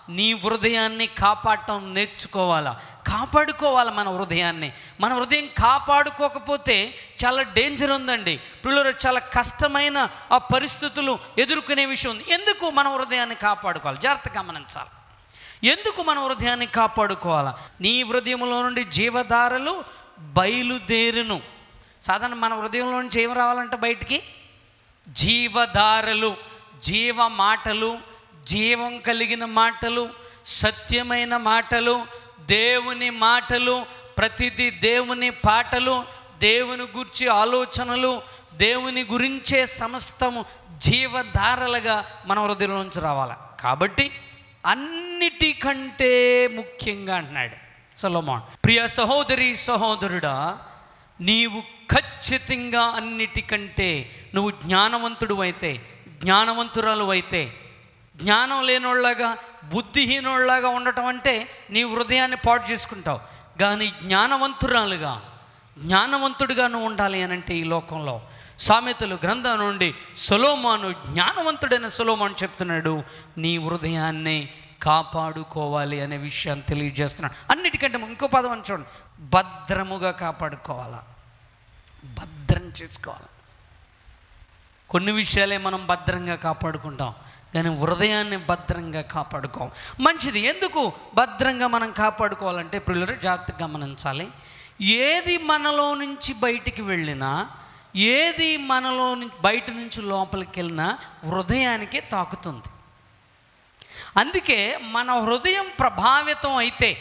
నీ హృదయాన్ని కాపాడటం నేర్చుకోవాలా కాపాడుకోవాలి మన హృదయాన్ని మన హృదయం కాపాడుకోకపోతే చాలా డేంజర్ ఉందండి పిల్లలు చాలా కష్టమైన ఆ పరిస్థితులు ఎదుర్కొనే విషయం ఉంది ఎందుకు మన హృదయాన్ని కాపాడుకోవాలి జాగ్రత్త గమనించాలి ఎందుకు మన హృదయాన్ని కాపాడుకోవాలా నీ హృదయంలో నుండి జీవధారలు బయలుదేరును సాధారణ మన హృదయంలో నుంచి ఏం రావాలంటే బయటికి జీవధారలు జీవ మాటలు జీవం కలిగిన మాటలు సత్యమైన మాటలు దేవుని మాటలు ప్రతిదీ దేవుని పాటలు దేవుని గురించి ఆలోచనలు దేవుని గురించే సమస్తము జీవధారలుగా మన హృదయం నుంచి రావాలి కాబట్టి అన్నిటికంటే ముఖ్యంగా అంటున్నాడు సొలొమోన్ ప్రియ సహోదరి సహోదరుడా నీవు ఖచ్చితంగా అన్నిటికంటే నువ్వు జ్ఞానవంతుడు అయితే జ్ఞానవంతురాలు అయితే జ్ఞానం లేనోళ్ళగా బుద్ధిహీనోళ్ళగా ఉండటం అంటే నీ హృదయాన్ని పాడు చేసుకుంటావు కానీ జ్ఞానవంతురాలుగా జ్ఞానవంతుడిగా నువ్వు ఉండాలి అని అంటే ఈ లోకంలో సామెతలు గ్రంథం నుండి సొలోమాను జ్ఞానవంతుడైన సొలోమాను చెప్తున్నాడు నీ హృదయాన్ని కాపాడుకోవాలి అనే విషయాన్ని తెలియజేస్తున్నాడు అన్నిటికంటే ఇంకో పదం అని చూడండి భద్రముగా కాపాడుకోవాలా భద్రం చేసుకోవాలి కొన్ని విషయాలే మనం భద్రంగా కాపాడుకుంటాం కానీ హృదయాన్ని భద్రంగా కాపాడుకోం మంచిది ఎందుకు భద్రంగా మనం కాపాడుకోవాలంటే పిల్లలు జాగ్రత్తగా గమనించాలి ఏది మనలో నుంచి బయటికి వెళ్ళినా ఏది మనలో నుంచి బయట నుంచి లోపలికి వెళ్ళినా హృదయానికే తాకుతుంది అందుకే మన హృదయం ప్రభావితం అయితే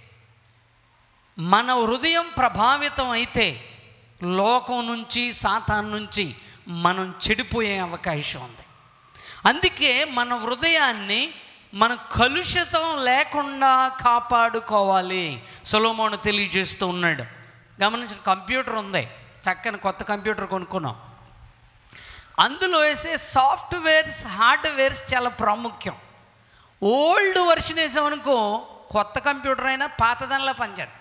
మన హృదయం ప్రభావితం అయితే లోకం నుంచి సాతాన్ నుంచి మనం చెడిపోయే అవకాశం ఉంది అందుకే మన హృదయాన్ని మన కలుషితం లేకుండా కాపాడుకోవాలి సొలోమోను తెలియజేస్తూ ఉన్నాడు గమనించిన కంప్యూటర్ ఉంది చక్కని కొత్త కంప్యూటర్ కొనుక్కున్నాం అందులో వేసే సాఫ్ట్వేర్స్ హార్డ్వేర్స్ చాలా ప్రాముఖ్యం ఓల్డ్ వర్షన్ వేసామనుకో కొత్త కంప్యూటర్ అయినా పాతదానిలా పనిచేస్తుంది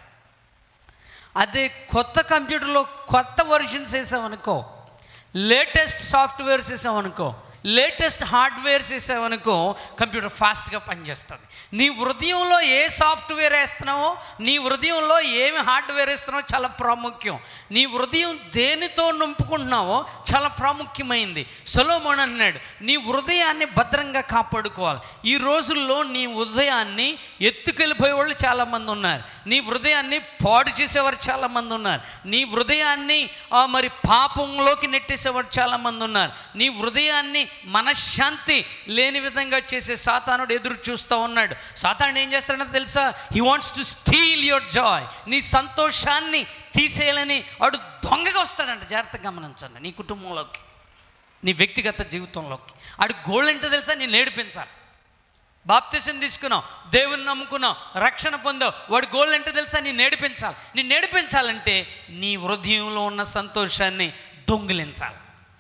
అదే కొత్త కంప్యూటర్లో కొత్త వర్షన్స్ వేసామనుకో లేటెస్ట్ సాఫ్ట్వేర్స్ వేసామనుకో లేటెస్ట్ హార్డ్వేర్స్ వేసామనుకో కంప్యూటర్ ఫాస్ట్గా పనిచేస్తుంది నీ హృదయంలో ఏ సాఫ్ట్వేర్ వేస్తున్నావో నీ హృదయంలో ఏమి హార్డ్వేర్ వేస్తున్నావో చాలా ప్రాముఖ్యం నీ హృదయం దేనితో నింపుకుంటున్నావో చాలా ప్రాముఖ్యమైంది సొలోమోన్ అన్నాడు నీ హృదయాన్ని భద్రంగా కాపాడుకోవాలి ఈ రోజుల్లో నీ హృదయాన్ని ఎత్తుకెళ్ళిపోయే వాళ్ళు చాలామంది ఉన్నారు నీ హృదయాన్ని పాడు చేసేవారు చాలామంది ఉన్నారు నీ హృదయాన్ని ఆ, మరి పాపంలోకి నెట్టేసేవారు చాలామంది ఉన్నారు నీ హృదయాన్ని మనశ్శాంతి లేని విధంగా చేసే సాతానుడు ఎదురు చూస్తూ ఉన్నాడు సాతానుడు ఏం చేస్తాడో తెలుసా he wants to steal your joy నీ సంతోషాన్ని తీసేయాలని వాడు దొంగగా వస్తాడంట జాగ్రత్తగా గమనించండి నీ కుటుంబంలోకి నీ వ్యక్తిగత జీవితంలోకి ఆడు గోల్ ఏంటో తెలుసా నేను ఏడిపించాలి బాప్తిసం తీసుకున్నావు దేవుని నమ్ముకున్నావు రక్షణ పొందావు వాడి గోల్ ఏంటో తెలుసా నేను నేర్పించాలి నేను నేర్పించాలంటే నీ హృదయంలో ఉన్న సంతోషాన్ని దొంగిలించాలి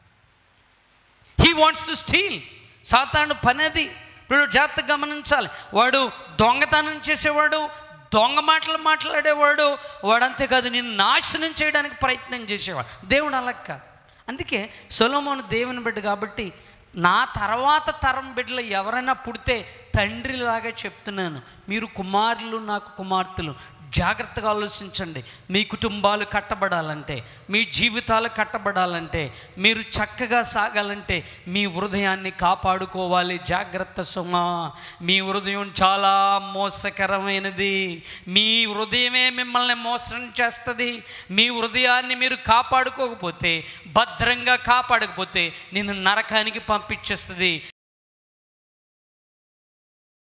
హీ వాంట్స్ టు స్టీల్ సాతాను పని అది ఇప్పుడు జాగ్రత్తగా గమనించాలి వాడు దొంగతనం చేసేవాడు దొంగ మాటలు మాట్లాడేవాడు వాడు అంతేకాదు నేను నాశనం చేయడానికి ప్రయత్నం చేసేవాడు దేవుడు అలా కాదు అందుకే సొలోమోను దేవుని బిడ్డ కాబట్టి నా తర్వాత తరం బిడ్డలు ఎవరైనా పుడితే తండ్రిలాగా చెప్తున్నాను మీరు కుమారులు నాకు కుమార్తెలు జాగ్రత్తగా ఆలోచించండి మీ కుటుంబాలు కట్టబడాలంటే మీ జీవితాలు కట్టబడాలంటే మీరు చక్కగా సాగాలంటే మీ హృదయాన్ని కాపాడుకోవాలి జాగ్రత్త సుమా మీ హృదయం చాలా మోసకరమైనది మీ హృదయమే మిమ్మల్ని మోసం చేస్తుంది మీ హృదయాన్ని మీరు కాపాడుకోకపోతే భద్రంగా కాపాడకపోతే నేను నరకానికి పంపించేస్తుంది